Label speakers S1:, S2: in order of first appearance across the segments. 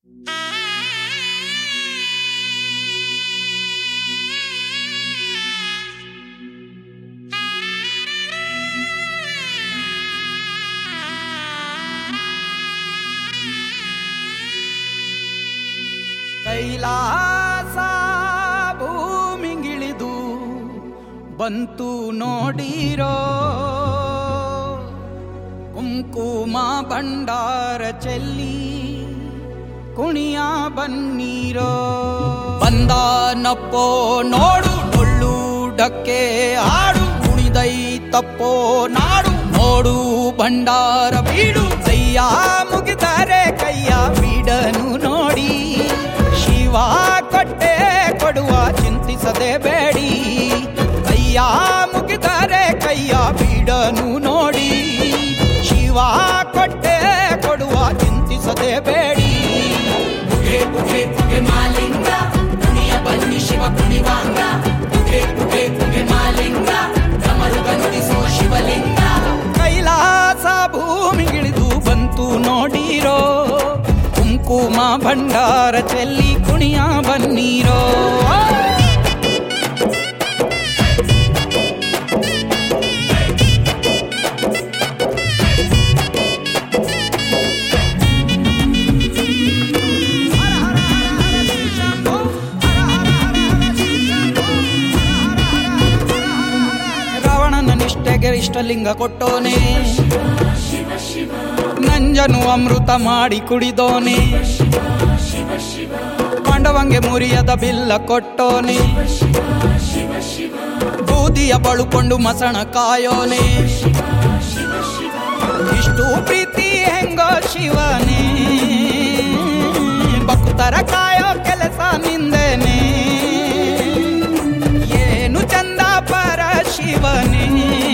S1: ಕೈಲಾಸ ಭೂಮಿಗಿಳಿದು ಬಂತು ನೋಡಿರೋ ಕುಂಕುಮ ಭಂಡಾರ ಚೆಲ್ಲಿ ಕುಣಿಯ ಬನ್ನೀರೋ ಬಂದಾನಪ್ಪೋ ನೋಡು ಡೊಳ್ಳು ಡಕ್ಕೆ ಆಡು ಕುಣಿದೈತಪ್ಪೋ ನಾಡು ನೋಡು ಭಂಡಾರ ಬೀಡು ಕೈಯ ಮುಗಿದರೆ ಕೈಯ ಬೀಡನು ನೋಡಿ ಶಿವ ಕೊಟ್ಟೆ ಕೊಡುವ ಚಿಂತಿಸದೆ ಬೇಡಿ ಕೈಯ ಮುಗಿದರೆ ಕೈಯ ಬೀಡನು ನೋಡಿ ಶಿವ ಕೊಟ್ಟೆ ಕೊಡುವ ಚಿಂತಿಸದೆ ಬೇಡಿ
S2: ಪುಗೆ ಪುಗೆ ಪುಗೆ ಮಾಲಿಂಗ ಕುಣಿಯ ಬನ್ನಿ ಶಿವ ಕುಣಿವಾಂಗ ಪುಗೆ ಪುಗೆ ಪುಗೆ ಮಾಲಿಂಗ ಡಮರುಗ ನುಡಿಸೋ ಶಿವಲಿಂಗ
S1: ಕೈಲಾಸ ಭೂಮಿಗಿಳಿದು ಬಂತು ನೋಡಿರೋ ಕುಂಕುಮ ಭಂಡಾರ ಚೆಲ್ಲಿ ಕುಣಿಯ ಬನ್ನೀರೋ ರಾವಣನ ನಿಷ್ಠೆಗೆ ಇಷ್ಟಲಿಂಗ ಕೊಟ್ಟೋನೆ ನಂಜನು ಅಮೃತ ಮಾಡಿ ಕುಡಿದೋನೆ ಪಾಂಡವಂಗೆ ಮುರಿಯದ ಬಿಲ್ಲ ಕೊಟ್ಟೋನೆ ಬೂದಿಯ ಬಳುಕೊಂಡು ಮಸಣ ಕಾಯೋನೆ ಇಷ್ಟು ಪ್ರೀತಿ ಹೆಂಗೋ ಶಿವನೇ ಭಕ್ತರ ಕಾಯೋ ಕೆಲಸ ನಿಂದೇನೆ ಏನು ಚಂದ ಪರ ಶಿವನೇ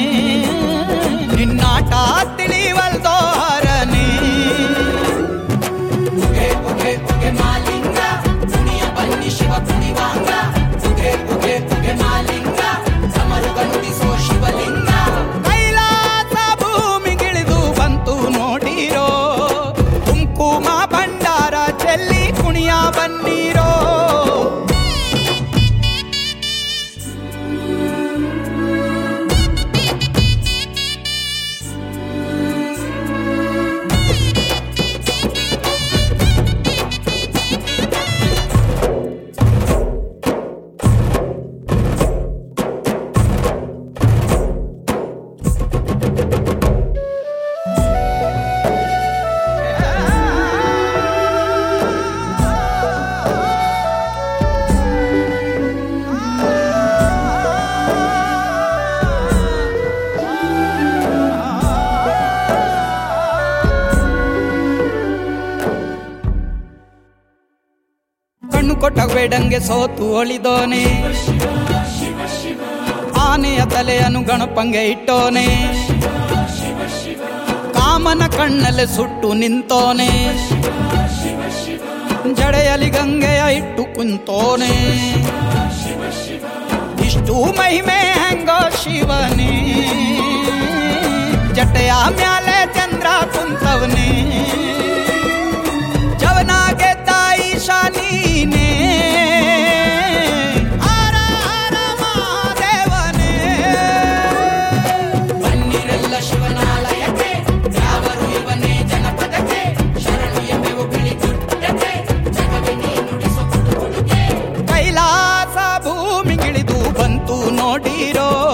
S1: ನಿನ್ನಾಟ ತಿಳಿವಲ್ದೋ ಹರನೇ
S2: ಪುಗೆ ಪುಗೆ ಪುಗೆ ಮಾಲಿಂಗ ಕುಣಿಯ ಬನ್ನಿ ಶಿವ ಕುಣಿವಾಂಗ ಪುಗೆ ಪುಗೆ ಪುಗೆ ಮಾಲಿಂಗ ಡಮರುಗ ನುಡಿಸೋ ಶಿವಲಿಂಗ
S1: ಕೈಲಾಸ ಭೂಮಿಗಿಳಿದು ಬಂತು ನೋಡಿರೋ ಕುಂಕುಮ ಭಂಡಾರ ಚೆಲ್ಲಿ ಕುಣಿಯ ಬನ್ನೀರೋ ಕಣ್ಣು ಕೊಟ್ಟ ಬೇಡಂಗೆ ಸೋತು ಒಳಿದೋನೆ ಆನೆಯ ತಲೆಯನ್ನು ಗಣಪಂಗೆ ಇಟ್ಟೋನೆ ಕಾಮನ ಕಣ್ಣಲ್ಲಿ ಸುಟ್ಟು ನಿಂತೋನೆ ಜಡೆಯಲಿ ಗಂಗೆಯ ಇಟ್ಟು ಕುಂತೋನೆ ಇಷ್ಟು ಮಹಿಮೆ ಹೆಂಗೋ ಶಿವನೇ ಜಟೆಯ ಮ್ಯಾಲೆ ಚಂದ್ರ ಕುಂತವನೇ ಜವನಾಗೆ ತಾಯಿ ಶಾನೀನೇ ಹರ ಹರ ಮಹಾದೇವನೇ
S2: ಬನ್ನಿರೆಲ್ಲ ಶಿವನಾಲಯಕ್ಕೆ ಯಾವರು ಇವನೇ ಜನಪದಕ್ಕೆ ಶರಣು ಎಂಬೆವು ಬಿಳಿ ಗುಡ್ಡಕ್ಕೆ ಜಗವೇ ನೀ ನುಡಿಸೋ ಕುಡುಕುಡುಗೆ
S1: ಕೈಲಾಸ ಭೂಮಿಗಿಳಿದು ಬಂತು ನೋಡಿರೋ